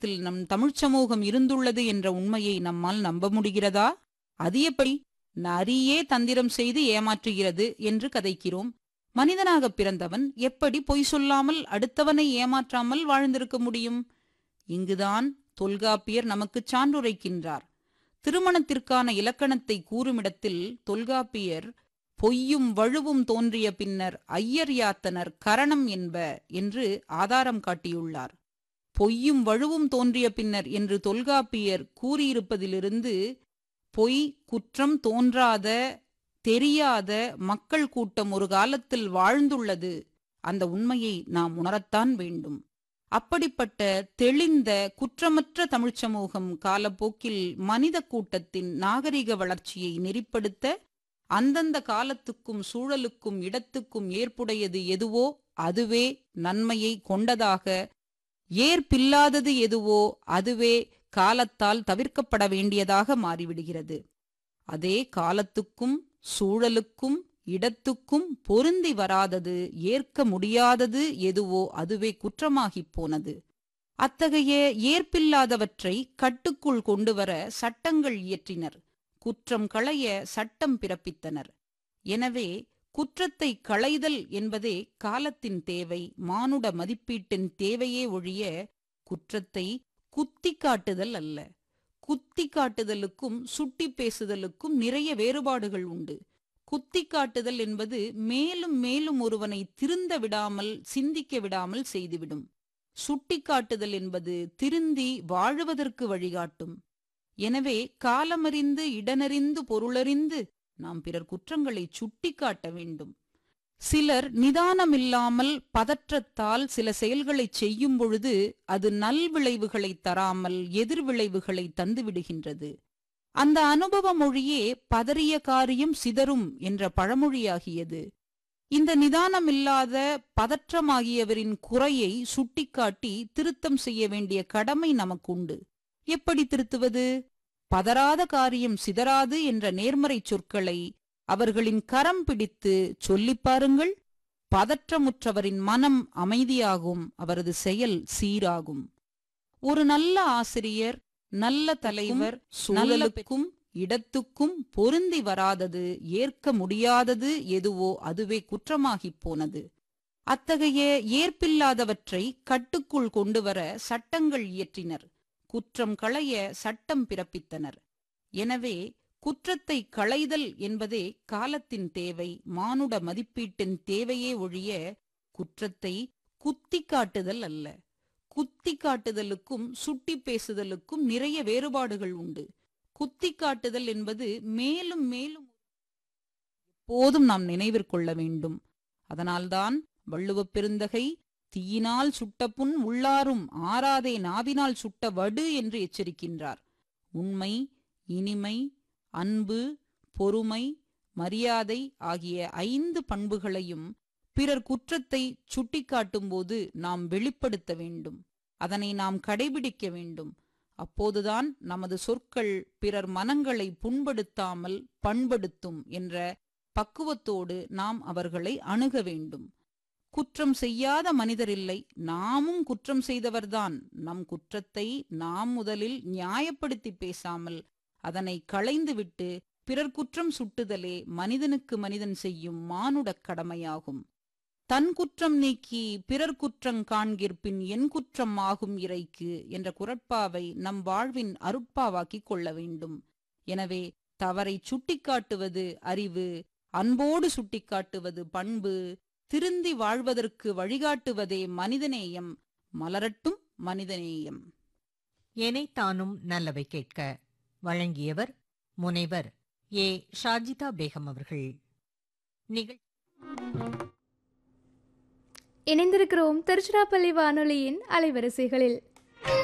காலத்தில் நம் தமிழ்ச் சமூகம் இருந்துள்ளது என்ற உண்மையை நம்மால் நம்ப முடிகிறதா அது எப்படி நரியே தந்திரம் செய்து ஏமாற்றுகிறது என்று கதைக்கிறோம் மனிதனாக பிறந்தவன் எப்படி பொய் சொல்லாமல் அடுத்தவனை ஏமாற்றாமல் வாழ்ந்திருக்க முடியும் இங்குதான் தொல்காப்பியர் நமக்கு சான்றுரைக்கின்றார் திருமணத்திற்கான இலக்கணத்தை கூறுமிடத்தில் தொல்காப்பியர் பொய்யும் வழுவும் தோன்றிய பின்னர் ஐயர் யாத்தனர் கரணம் என்ப என்று ஆதாரம் காட்டியுள்ளார் பொய்யும் வழுவும் தோன்றிய பின்னர் என்று தொல்காப்பியர் கூறியிருப்பதிலிருந்து பொய் குற்றம் தோன்றாத தெரியாத மக்கள் கூட்டம் ஒரு காலத்தில் வாழ்ந்துள்ளது அந்த உண்மையை நாம் உணரத்தான் வேண்டும் அப்படிப்பட்ட தெளிந்த குற்றமற்ற தமிழ்ச் சமூகம் காலப்போக்கில் மனித கூட்டத்தின் நாகரிக வளர்ச்சியை நெறிப்படுத்த அந்தந்த காலத்துக்கும் சூழலுக்கும் இடத்துக்கும் ஏற்புடையது எதுவோ அதுவே நன்மையை கொண்டதாக ஏற்பில்லாதது எதுவோ அதுவே காலத்தால் தவிர்க்கப்பட வேண்டியதாக மாறிவிடுகிறது அதே காலத்துக்கும் சூழலுக்கும் இடத்துக்கும் பொருந்தி வராதது ஏற்க முடியாதது எதுவோ அதுவே குற்றமாகிப் போனது அத்தகைய ஏற்பில்லாதவற்றை கட்டுக்குள் கொண்டுவர சட்டங்கள் இயற்றினர் குற்றம் களைய சட்டம் பிறப்பித்தனர் எனவே குற்றத்தை களைதல் என்பதே காலத்தின் தேவை மானுட மதிப்பீட்டின் தேவையே ஒழிய குற்றத்தை குத்தி காட்டுதல் அல்ல குத்தி காட்டுதலுக்கும் சுட்டி பேசுதலுக்கும் நிறைய வேறுபாடுகள் உண்டு குத்தி காட்டுதல் என்பது மேலும் மேலும் ஒருவனை திருந்த விடாமல் சிந்திக்க விடாமல் செய்துவிடும் சுட்டி காட்டுதல் என்பது திருந்தி வாழுவதற்கு வழிகாட்டும் எனவே காலமறிந்து இடனறிந்து பொருளறிந்து நாம் பிறர் குற்றங்களை சுட்டிக்காட்ட வேண்டும் சிலர் நிதானமில்லாமல் பதற்றத்தால் சில செயல்களை செய்யும் பொழுது அது நல்விளைவுகளை தராமல் எதிர்விளைவுகளை தந்துவிடுகின்றது அந்த அனுபவ மொழியே பதறிய காரியம் சிதறும் என்ற பழமொழியாகியது இந்த நிதானமில்லாத பதற்றமாகியவரின் குறையை சுட்டிக்காட்டி திருத்தம் செய்ய வேண்டிய கடமை நமக்குண்டு எப்படி திருத்துவது பதறாத காரியம் சிதறாது என்ற நேர்மறை சொற்களை அவர்களின் கரம் பிடித்து சொல்லிப் பாருங்கள் பதற்றமுற்றவரின் மனம் அமைதியாகும் அவரது செயல் சீராகும் ஒரு நல்ல ஆசிரியர் நல்ல தலைவர் சூழலுக்கும் இடத்துக்கும் பொருந்தி வராதது ஏற்க முடியாதது எதுவோ அதுவே குற்றமாகிப் போனது அத்தகைய ஏற்பில்லாதவற்றை கட்டுக்குள் கொண்டுவர சட்டங்கள் இயற்றினர் குற்றம் களைய சட்டம் பிறப்பித்தனர் எனவே குற்றத்தை களைதல் என்பதே காலத்தின் தேவை மானுட மதிப்பீட்டின் தேவையே ஒழிய குற்றத்தை குத்தி காட்டுதல் அல்ல குத்தி காட்டுதலுக்கும் சுட்டி பேசுதலுக்கும் நிறைய வேறுபாடுகள் உண்டு குத்தி காட்டுதல் என்பது மேலும் மேலும் எப்போதும் நாம் நினைவிற்கொள்ள வேண்டும் அதனால்தான் வள்ளுவப் பெருந்தகை தீயினால் சுட்ட புண் உள்ளாரும் ஆறாதே நாவினால் சுட்ட வடு என்று எச்சரிக்கின்றார் உண்மை இனிமை அன்பு பொறுமை மரியாதை ஆகிய ஐந்து பண்புகளையும் பிறர் குற்றத்தை சுட்டிக்காட்டும்போது நாம் வெளிப்படுத்த வேண்டும் அதனை நாம் கடைபிடிக்க வேண்டும் அப்போதுதான் நமது சொற்கள் பிறர் மனங்களை புண்படுத்தாமல் பண்படுத்தும் என்ற பக்குவத்தோடு நாம் அவர்களை அணுக வேண்டும் குற்றம் செய்யாத மனிதரில்லை நாமும் குற்றம் செய்தவர்தான் நம் குற்றத்தை நாம் முதலில் நியாயப்படுத்தி பேசாமல் அதனை களைந்துவிட்டு பிறர் குற்றம் சுட்டுதலே மனிதனுக்கு மனிதன் செய்யும் மானுடக் கடமையாகும் தன் குற்றம் நீக்கி பிறர் குற்றம் காண்கிற்பின் என் குற்றம் ஆகும் இறைக்கு என்ற குரட்பாவை நம் வாழ்வின் அருட்பாவாக்கிக் கொள்ள வேண்டும் எனவே தவறை சுட்டிக்காட்டுவது அறிவு அன்போடு சுட்டிக்காட்டுவது பண்பு திருந்தி வாழ்வதற்கு வழிகாட்டுவதே மனிதநேயம் மலரட்டும் மனிதநேயம் எனைத்தானும் நல்லவை கேட்க வழங்கியவர் முனைவர் ஏ ஷாஜிதா பேகம் அவர்கள் நிகழ் இணைந்திருக்கிறோம் திருச்சிராப்பள்ளி வானொலியின் அலைவரிசைகளில்